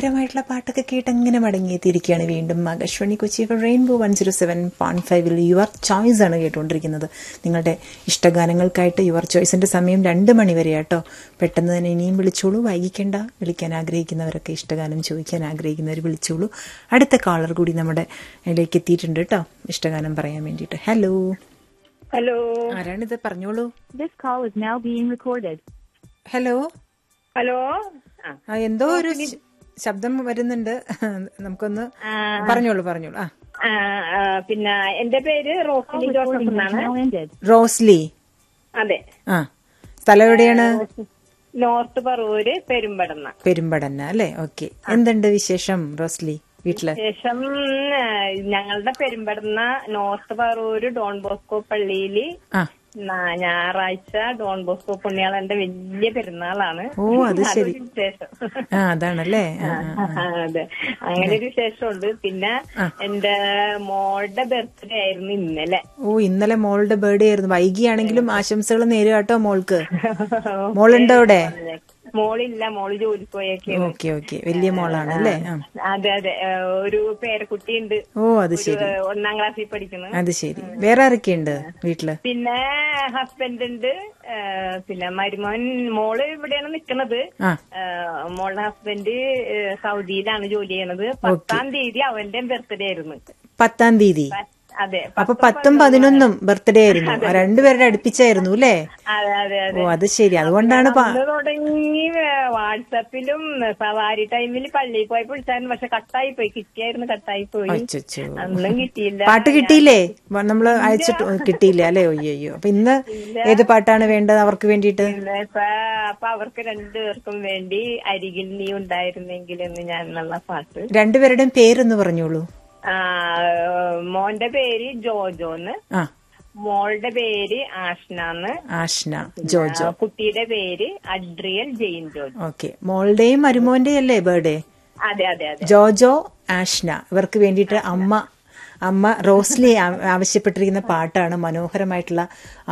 മനോഹരമായിട്ടുള്ള പാട്ടൊക്കെ കേട്ട് അങ്ങനെ മടങ്ങിയെത്തിയിരിക്കുകയാണ് വീണ്ടും Akashvani Kochi rainbow one zero seven point ഫൈവിൽ യുവർ ചോയ്സ് ആണ് കേട്ടുകൊണ്ടിരിക്കുന്നത് നിങ്ങളുടെ ഇഷ്ടഗാനങ്ങൾക്കായിട്ട് യുവർ ചോയ്സിന്റെ സമയം രണ്ട് മണി വരെ കേട്ടോ പെട്ടെന്ന് തന്നെ ഇനിയും വിളിച്ചോളൂ വൈകിക്കേണ്ട വിളിക്കാൻ ആഗ്രഹിക്കുന്നവരൊക്കെ ഇഷ്ടഗാനം ചോദിക്കാൻ ആഗ്രഹിക്കുന്നവർ വിളിച്ചോളൂ അടുത്ത കോളർ കൂടി നമ്മുടെ ഇതിലേക്ക് എത്തിയിട്ടുണ്ട് കേട്ടോ ഇഷ്ടഗാനം പറയാൻ വേണ്ടിയിട്ട് ഹലോ ഹലോ ആരാണിത് പറഞ്ഞോളൂ This call is now being recorded. Hello hello ആ, ആ എന്തോ ഒരു ശ- ശബ്ദം വരുന്നുണ്ട് നമുക്കൊന്ന് പറഞ്ഞോളൂ പറഞ്ഞോളൂ ആ ആ, ആ, പിന്നെ എന്റെ പേര് റോസിനി ജോസഫ് Recording has എന്നാണ് now ended. റോസ്ലി അതെ ആ സ്ഥലം എവിടെയാണ് നോർത്ത് പറവൂര് പെരുമ്പടന്ന പെരുമ്പടന്ന അല്ലേ ഓക്കെ എന്തുണ്ട് വിശേഷം റോസ്ലി വീട്ടില് ശേഷം ആ, ഞങ്ങളുടെ Perumpadanna north Paravur Don Bosco പള്ളിയില് ആ നാ- ഞായറാഴ്ച ഡോൺ ബോസ്കോ പുണ്യാളന്റെ വലിയ പെരുന്നാളാണ് ഓ അത് ശരി അതൊരു വിശേഷം ആ അതാണല്ലേ ആ, ആ, ആ. ആ, അതെ അങ്ങനെ ഒരു വിശേഷമുണ്ട് പിന്നെ എന്റെ മോളുടെ ബർത്ത്ഡേ ആയിരുന്നു ഇന്നലെ ഓ ഇന്നലെ മോളുടെ ബർത്ത്ഡേ ആയിരുന്നു വൈകിയാണെങ്കിലും ആശംസകൾ നേരുക കേട്ടോ മോൾക്ക് മോളുണ്ടോ അവിടെ മോളില്ല മോള് ജോലിക്ക് പോയേക്കാണ് ഓക്കെ ഓക്കെ വലിയ മോളാണ് അല്ലേ ആ അതെ അതെ ഏ, ഒരു പേരക്കുട്ടിയുണ്ട് ഓ അത് ശരി ഏ, ഒന്നാം ക്ലാസ്സിൽ പഠിക്കുന്നു അത് ശരി വേറെ ആരൊക്കെയുണ്ട് വീട്ടില് പിന്നെ ഹസ്ബൻഡ് ഉണ്ട് ഏ, പിന്നെ മരുമോൻ മോള് ഇവിടെയാണ് നിക്കണത് ആ ഏ, മോളുടെ ഹസ്ബൻഡ് ഏ, സൗദിയിലാണ് ജോലി ചെയ്യണത് പത്താം തീയതി അവന്റെ ബർത്ത്ഡേ ആയിരുന്നു പത്താം തീയതി അതെ അപ്പൊ പത്തും പതിനൊന്നും ബർത്ത്ഡേ ആയിരുന്നു ആ, രണ്ടുപേരുടെ അടുപ്പിച്ചായിരുന്നു അല്ലേ അതെ അതെ അതെ ഓ അത് ശരി അതുകൊണ്ടാണ് പ- അന്ന് തുടങ്ങി ഏ, വാട്സപ്പിലും സവാരി ടൈമിൽ പള്ളിയിൽ പോയി വിളിച്ചായിരുന്നു പക്ഷെ കട്ടായി പോയി കിട്ടിയായിരുന്നു കട്ടായി പോയി അച്ചച്ചോ. അന്നും കിട്ടിയില്ല പാട്ട് കിട്ടിയില്ലേ വ- നമ്മള് അയച്ചിട്ട് കിട്ടിയില്ല അല്ലേ ഒയ്യോ അയ്യോ അപ്പൊ ഇന്ന് ഏത് പാട്ടാണ് വേണ്ടത് അവർക്ക് വേണ്ടിയിട്ട് പിന്നെ ഇപ്പൊ അപ്പൊ അവർക്ക് രണ്ടുപേർക്കും വേണ്ടി അരികിൽ നീ ഉണ്ടായിരുന്നെങ്കിൽ എന്ന് ഞാൻ എന്നുള്ള പാട്ട് രണ്ടുപേരുടെയും പേരൊന്ന് പറഞ്ഞോളൂ ആ, മോന്റെ പേര് ജോജോന്ന് ആ മോളുടെ പേര് ആഷ്നാന്ന് ആഷ്ന ജോജോ ആ, കുട്ടിയുടെ പേര് അഡ്രിയൽ ജെയിൻ ജോജോ ഓക്കെ മോളുടെയും മരുമോന്റെയും അല്ലേ ബർത്ത്ഡേ അതെ അതെ അതെ ജോജോ ആഷ്ന ഇവർക്ക് വേണ്ടിയിട്ട് അമ്മ അമ്മ റോസ്ലി ആ- ആവശ്യപ്പെട്ടിരിക്കുന്ന പാട്ടാണ് മനോഹരമായിട്ടുള്ള